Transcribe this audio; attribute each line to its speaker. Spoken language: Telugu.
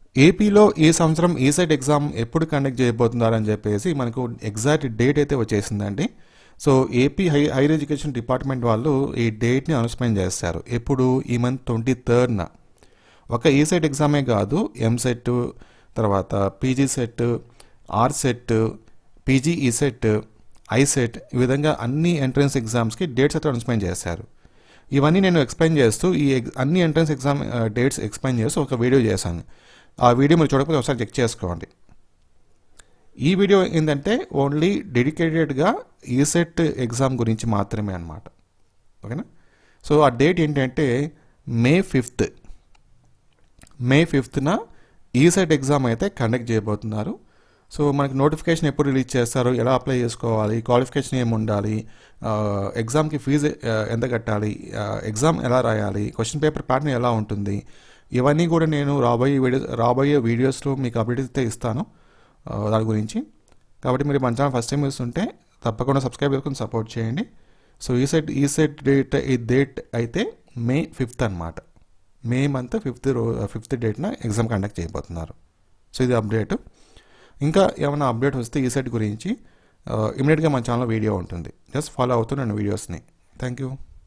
Speaker 1: ఏపీలో ఈ సంవత్సరం ఈ సెట్ ఎగ్జామ్ ఎప్పుడు కండక్ట్ చేయబోతున్నారని చెప్పేసి మనకు ఎగ్జాక్ట్ డేట్ అయితే వచ్చేసిందండి so AP high higher education department వాళ్ళు ఈ డేట్ని అనౌన్స్మెంట్ చేస్తారు ఎప్పుడు ఈ మంత్ ట్వంటీ థర్డ్న ఒక ఈ సెట్ ఎగ్జామే కాదు ఎంసెట్ తర్వాత PGCET RCET PGECET ICET ఈ విధంగా అన్ని ఎంట్రన్స్ ఎగ్జామ్స్కి డేట్స్ అయితే అనౌన్స్మెంట్ చేశారు ఇవన్నీ నేను ఎక్స్ప్లెయిన్ చేస్తూ ఈ ఎగ్- అన్ని ఎంట్రన్స్ ఎగ్జామ్ డేట్స్ ఎక్స్ప్లెయిన్ చేస్తూ ఒక వీడియో చేశాను ఆ వీడియో మీరు చూడకపోతే ఒకసారి చెక్ చేసుకోండి ఈ వీడియో ఏంటంటే ఓన్లీ డెడికేటెడ్గా ఈసెట్ ఎగ్జామ్ గురించి మాత్రమే అనమాట ఓకేనా సో ఆ డేట్ ఏంటంటే మే ఫిఫ్త్ మే ఫిఫ్త్న ఈసెట్ ఎగ్జామ్ అయితే కండక్ట్ చేయబోతున్నారు సో మనకి నోటిఫికేషన్ ఎప్పుడు రిలీజ్ చేస్తారు ఎలా అప్లై చేసుకోవాలి క్వాలిఫికేషన్ ఏమి ఉండాలి ఆ, ఎగ్జామ్కి ఫీజు ఆ, ఎంత కట్టాలి ఆ, ఎగ్జామ్ ఎలా రాయాలి క్వశ్చన్ పేపర్ ప్యాటర్న్ ఎలా ఉంటుంది ఇవన్నీ కూడా నేను రాబోయే వీడియో రాబోయే వీడియోస్లో మీకు అప్డేట్ అయితే ఇస్తాను ఆ, దాని గురించి కాబట్టి మీరు మన ఛానల్ ఫస్ట్ టైం చూస్తుంటే తప్పకుండా సబ్స్క్రైబ్ చేసుకుని సపోర్ట్ చేయండి సో ఈ సెట్ ఈ సెట్ డేట్ ఈ డేట్ అయితే మే ఫిఫ్త్ అనమాట మే మంత్ ఫిఫ్త్ రో ఫిఫ్త్ డేట్న ఎగ్జామ్ కండక్ట్ చేయబోతున్నారు సో ఇది అప్డేట్ ఇంకా ఏమైనా అప్డేట్ వస్తే ఈ సెట్ గురించి ఇమీడియట్గా మన ఛానల్లో వీడియో ఉంటుంది జస్ట్ ఫాలో అవుతూ నేను వీడియోస్ని థ్యాంక్ యూ